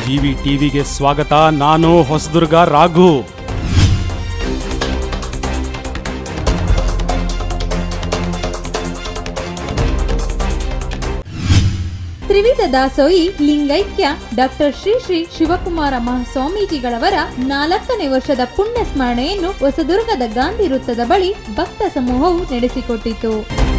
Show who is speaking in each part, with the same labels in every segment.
Speaker 1: GV ಟಿವಿಗೆ ಸ್ವಾಗತ ನಾನು ಹೊಸದುರ್ಗ ರಾಘು
Speaker 2: ತ್ರಿವಿಧ ದಾಸೋಹಿ ಲಿಂಗೈಕ್ಯ ಡಾಕ್ಟರ್ ಶ್ರೀ ಶ್ರೀ ಶಿವಕುಮಾರ ಮಹಾಸ್ವಾಮೀಜಿಗಳವರ ನಾಲ್ಕನೇ ವರ್ಷದ ಪುಣ್ಯ ಸ್ಮರಣೆಯನ್ನು ಹೊಸದುರ್ಗದ ಗಾಂಧಿ ವೃತ್ತದ ಬಳಿ ಭಕ್ತ ಸಮೂಹವು ನಡೆಸಿಕೊಟ್ಟಿತು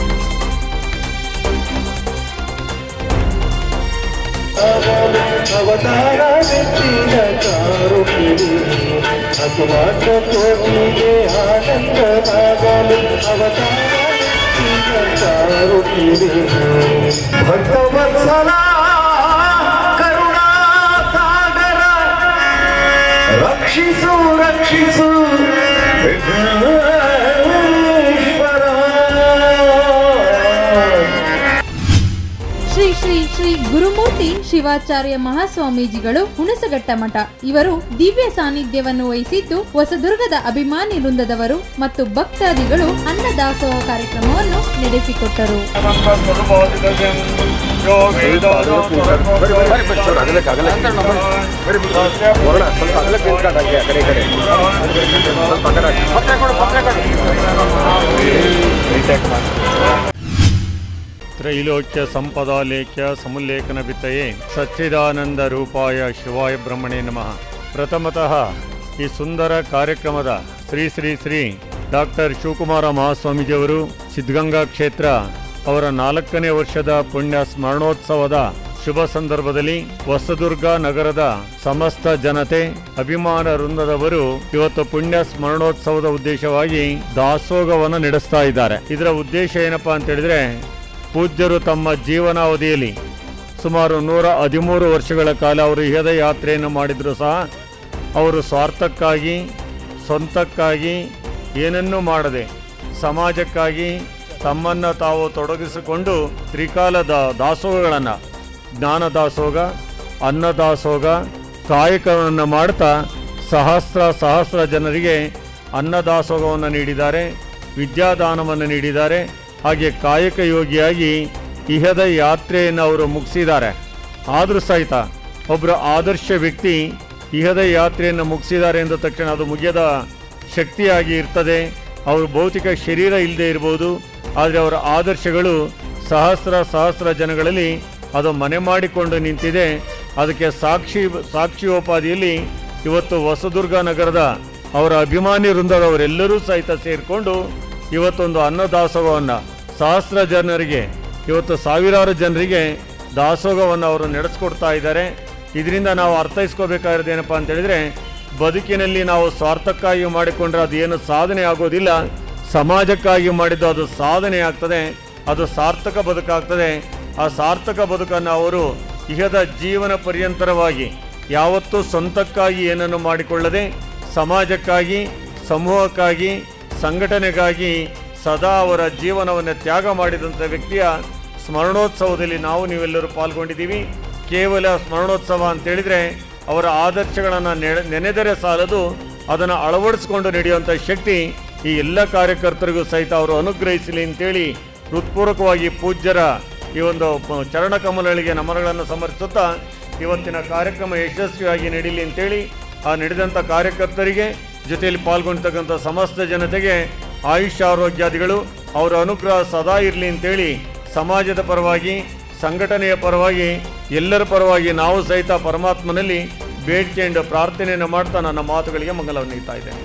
Speaker 3: ಅವತಾರ ನೆಚ್ಚಿನ ಕಾರುತ್ತಿರಿ ಅದು ಮಾತ್ರ ಕೋಟಿಗೆ ಆನಂದವಾಗಲು ಅವತಾರ ನೆಚ್ಚಿನ ಕಾರುತ್ತಿರಿ ಭಕ್ತವತ್ಸಲ ಕರುಣಾ ಸಾಗರ ರಕ್ಷಿಸು ರಕ್ಷಿಸು ವಿಘ್ನೇಶ್ವರ
Speaker 2: ಶ್ರೀ ಶ್ರೀ ಶ್ರೀ ಗುರುಮೂರ್ತಿ ಶಿವಾಚಾರ್ಯ ಮಹಾಸ್ವಾಮೀಜಿಗಳು ಹುಣಸಘಟ್ಟ ಮಠ ಇವರು ದಿವ್ಯ ಸಾನ್ನಿಧ್ಯವನ್ನು ವಹಿಸಿದ್ದು ಹೊಸದುರ್ಗದ ಅಭಿಮಾನಿ ವೃಂದದವರು ಮತ್ತು ಭಕ್ತಾದಿಗಳು ಅನ್ನದಾಸೋಹ ಕಾರ್ಯಕ್ರಮವನ್ನು ನಡೆಸಿಕೊಟ್ಟರು
Speaker 4: ತ್ರೈಲೋಕ್ಯ ಸಂಪದಾಲೇಖ್ಯ ಸಮುಲ್ಲೇಖನ ಬಿತ್ತಯೇ ಸಚ್ಚಿದಾನಂದ ರೂಪಾಯ ಶಿವಾಯ ಬ್ರಹ್ಮಣೇ ನಮಃ ಪ್ರಥಮತಃ ಈ ಸುಂದರ ಕಾರ್ಯಕ್ರಮದ ಶ್ರೀ ಶ್ರೀ ಶ್ರೀ ಡಾಕ್ಟರ್ ಶಿವಕುಮಾರ ಮಹಾಸ್ವಾಮೀಜಿಯವರು ಸಿದ್ಧಗಂಗಾ ಕ್ಷೇತ್ರ ಅವರ ನಾಲ್ಕನೇ ವರ್ಷದ ಪುಣ್ಯ ಸ್ಮರಣೋತ್ಸವದ ಶುಭ ಸಂದರ್ಭದಲ್ಲಿ ಹೊಸದುರ್ಗ ನಗರದ ಸಮಸ್ತ ಜನತೆ ಅಭಿಮಾನ ವೃಂದದವರು ಇವತ್ತು ಪುಣ್ಯ ಸ್ಮರಣೋತ್ಸವದ ಉದ್ದೇಶವಾಗಿ ದಾಸೋಗವನ್ನು ನಡೆಸ್ತಾ ಇದ್ದಾರೆ ಇದರ ಉದ್ದೇಶ ಏನಪ್ಪಾ ಅಂತ ಹೇಳಿದ್ರೆ ಪೂಜ್ಯರು ತಮ್ಮ ಜೀವನಾವಧಿಯಲ್ಲಿ ಸುಮಾರು ನೂರ ಹದಿಮೂರು ವರ್ಷಗಳ ಕಾಲ ಅವರು ಇಹದ ಯಾತ್ರೆಯನ್ನು ಮಾಡಿದ್ರು ಸಹ ಅವರು ಸ್ವಾರ್ಥಕ್ಕಾಗಿ ಸ್ವಂತಕ್ಕಾಗಿ ಏನನ್ನೂ ಮಾಡದೆ ಸಮಾಜಕ್ಕಾಗಿ ತಮ್ಮನ್ನು ತಾವು ತೊಡಗಿಸಿಕೊಂಡು ತ್ರಿಕಾಲದ ದಾಸೋಹಗಳನ್ನು ಜ್ಞಾನ ದಾಸೋಗ ಅನ್ನದಾಸೋಗ ಕಾಯಕವನ್ನು ಮಾಡ್ತಾ ಸಹಸ್ರ ಸಹಸ್ರ ಜನರಿಗೆ ಅನ್ನದಾಸೋಗವನ್ನು ನೀಡಿದ್ದಾರೆ ವಿದ್ಯಾದಾನವನ್ನು ನೀಡಿದ್ದಾರೆ ಹಾಗೆ ಕಾಯಕ ಯೋಗಿಯಾಗಿ ಇಹದ ಯಾತ್ರೆಯನ್ನು ಅವರು ಮುಗಿಸಿದ್ದಾರೆ ಆದರೂ ಸಹಿತ ಒಬ್ಬರು ಆದರ್ಶ ವ್ಯಕ್ತಿ ಇಹದ ಯಾತ್ರೆಯನ್ನು ಮುಗಿಸಿದ್ದಾರೆ ಎಂದ ತಕ್ಷಣ ಅದು ಮುಗಿಯದ ಶಕ್ತಿಯಾಗಿ ಇರ್ತದೆ ಅವರು ಭೌತಿಕ ಶರೀರ ಇಲ್ಲದೆ ಇರ್ಬೋದು ಆದರೆ ಅವರ ಆದರ್ಶಗಳು ಸಹಸ್ರ ಸಹಸ್ರ ಜನಗಳಲ್ಲಿ ಅದು ಮನೆ ಮಾಡಿಕೊಂಡು ನಿಂತಿದೆ ಅದಕ್ಕೆ ಸಾಕ್ಷಿ ಸಾಕ್ಷಿಯೋಪಾದಿಯಲ್ಲಿ ಇವತ್ತು ಹೊಸದುರ್ಗ ನಗರದ ಅವರ ಅಭಿಮಾನಿ ವೃಂದದವರೆಲ್ಲರೂ ಸಹಿತ ಸೇರಿಕೊಂಡು ಇವತ್ತೊಂದು ಅನ್ನದಾಸೋಹವನ್ನು ಸಹಸ್ರ ಜನರಿಗೆ ಇವತ್ತು ಸಾವಿರಾರು ಜನರಿಗೆ ದಾಸೋಹವನ್ನು ಅವರು ನಡೆಸ್ಕೊಡ್ತಾ ಇದ್ದಾರೆ ಇದರಿಂದ ನಾವು ಅರ್ಥೈಸ್ಕೋಬೇಕಾಗಿರೋದು ಏನಪ್ಪ ಅಂತ ಹೇಳಿದ್ರೆ ಬದುಕಿನಲ್ಲಿ ನಾವು ಸ್ವಾರ್ಥಕ್ಕಾಗಿ ಮಾಡಿಕೊಂಡ್ರೆ ಅದು ಏನು ಸಾಧನೆ ಆಗೋದಿಲ್ಲ ಸಮಾಜಕ್ಕಾಗಿ ಮಾಡಿದ್ದು ಅದು ಸಾಧನೆ ಆಗ್ತದೆ ಅದು ಸಾರ್ಥಕ ಬದುಕಾಗ್ತದೆ ಆ ಸಾರ್ಥಕ ಬದುಕನ್ನು ಅವರು ಇಹದ ಜೀವನ ಪರ್ಯಂತರವಾಗಿ ಯಾವತ್ತೂ ಸ್ವಂತಕ್ಕಾಗಿ ಏನನ್ನು ಮಾಡಿಕೊಳ್ಳದೆ ಸಮಾಜಕ್ಕಾಗಿ ಸಮೂಹಕ್ಕಾಗಿ ಸಂಘಟನೆಗಾಗಿ ಸದಾ ಅವರ ಜೀವನವನ್ನು ತ್ಯಾಗ ಮಾಡಿದಂಥ ವ್ಯಕ್ತಿಯ ಸ್ಮರಣೋತ್ಸವದಲ್ಲಿ ನಾವು ನೀವೆಲ್ಲರೂ ಪಾಲ್ಗೊಂಡಿದ್ದೀವಿ ಕೇವಲ ಸ್ಮರಣೋತ್ಸವ ಅಂತೇಳಿದರೆ ಅವರ ಆದರ್ಶಗಳನ್ನು ನೆನೆ ನೆನೆದರೆ ಸಾಲದು ಅದನ್ನು ಅಳವಡಿಸಿಕೊಂಡು ನಡೆಯುವಂಥ ಶಕ್ತಿ ಈ ಎಲ್ಲ ಕಾರ್ಯಕರ್ತರಿಗೂ ಸಹಿತ ಅವರು ಅನುಗ್ರಹಿಸಲಿ ಅಂತೇಳಿ ಹೃತ್ಪೂರ್ವಕವಾಗಿ ಪೂಜ್ಯರ ಈ ಒಂದು ಪ- ಚರಣಕಮಲಗಳಿಗೆ ನಮನಗಳನ್ನು ಸಮರ್ಪಿಸುತ್ತಾ ಇವತ್ತಿನ ಕಾರ್ಯಕ್ರಮ ಯಶಸ್ವಿಯಾಗಿ ನಡೀಲಿ ಅಂತೇಳಿ ಆ ನಡೆದಂಥ ಕಾರ್ಯಕರ್ತರಿಗೆ ಜೊತೆಯಲ್ಲಿ ಪಾಲ್ಗೊಂಡಿರ್ತಕ್ಕಂಥ ಸಮಸ್ತ ಜನತೆಗೆ ಆಯುಷ್ ಆರೋಗ್ಯಾದಿಗಳು ಅವರ ಅನುಗ್ರಹ ಸದಾ ಇರಲಿ ಅಂತೇಳಿ ಸಮಾಜದ ಪರವಾಗಿ ಸಂಘಟನೆಯ ಪರವಾಗಿ ಎಲ್ಲರ ಪರವಾಗಿ ನಾವು ಸಹಿತ ಪರಮಾತ್ಮನಲ್ಲಿ ಬೇಡಿಕೆಯಿಂದ ಪ್ರಾರ್ಥನೆಯನ್ನು ಮಾಡ್ತಾ ನನ್ನ ಮಾತುಗಳಿಗೆ ಮಂಗಲವನ್ನು ನೀಡ್ತಾ ಇದ್ದೇನೆ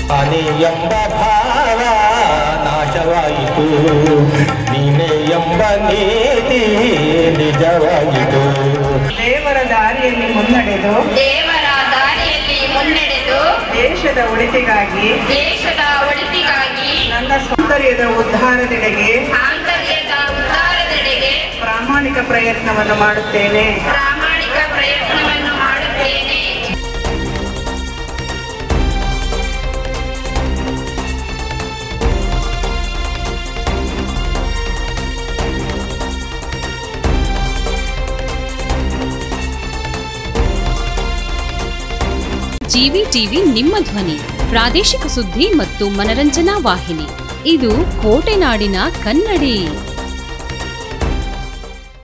Speaker 3: ಅನಿ ಎಂಬ ಭಾವ ನಾಶವಾಯಿತು ನೀನೆ ಎಂಬ ನೀತಿ ನಿಜವಾಯಿತು
Speaker 5: ದೇವರ ದಾರಿಯಲ್ಲಿ ಮುನ್ನಡೆದು
Speaker 6: ದೇವರ ದಾರಿಯಲ್ಲಿ ಮುನ್ನಡೆದು
Speaker 5: ದೇಶದ ಒಳಿತಿಗಾಗಿ
Speaker 6: ದೇಶದ ಒಳಿತಿಗಾಗಿ
Speaker 5: ನನ್ನ ಸೌಂದರ್ಯದ ಉದ್ಧಾರದೆಡೆಗೆ
Speaker 6: ಆಂತರ್ಯದ ಉದ್ಧಾರದೆಡೆಗೆ
Speaker 5: ಪ್ರಾಮಾಣಿಕ ಪ್ರಯತ್ನವನ್ನು ಮಾಡುತ್ತೇನೆ
Speaker 6: ಪ್ರಾಮಾಣಿಕ ಪ್ರಯತ್ನವನ್ನು ಮಾಡುತ್ತೇನೆ
Speaker 7: ಜಿವಿ ಟಿವಿ ನಿಮ್ಮ ಧ್ವನಿ ಪ್ರಾದೇಶಿಕ ಸುದ್ದಿ ಮತ್ತು ಮನರಂಜನಾ ವಾಹಿನಿ ಇದು ಕೋಟೆನಾಡಿನ ಕನ್ನಡಿ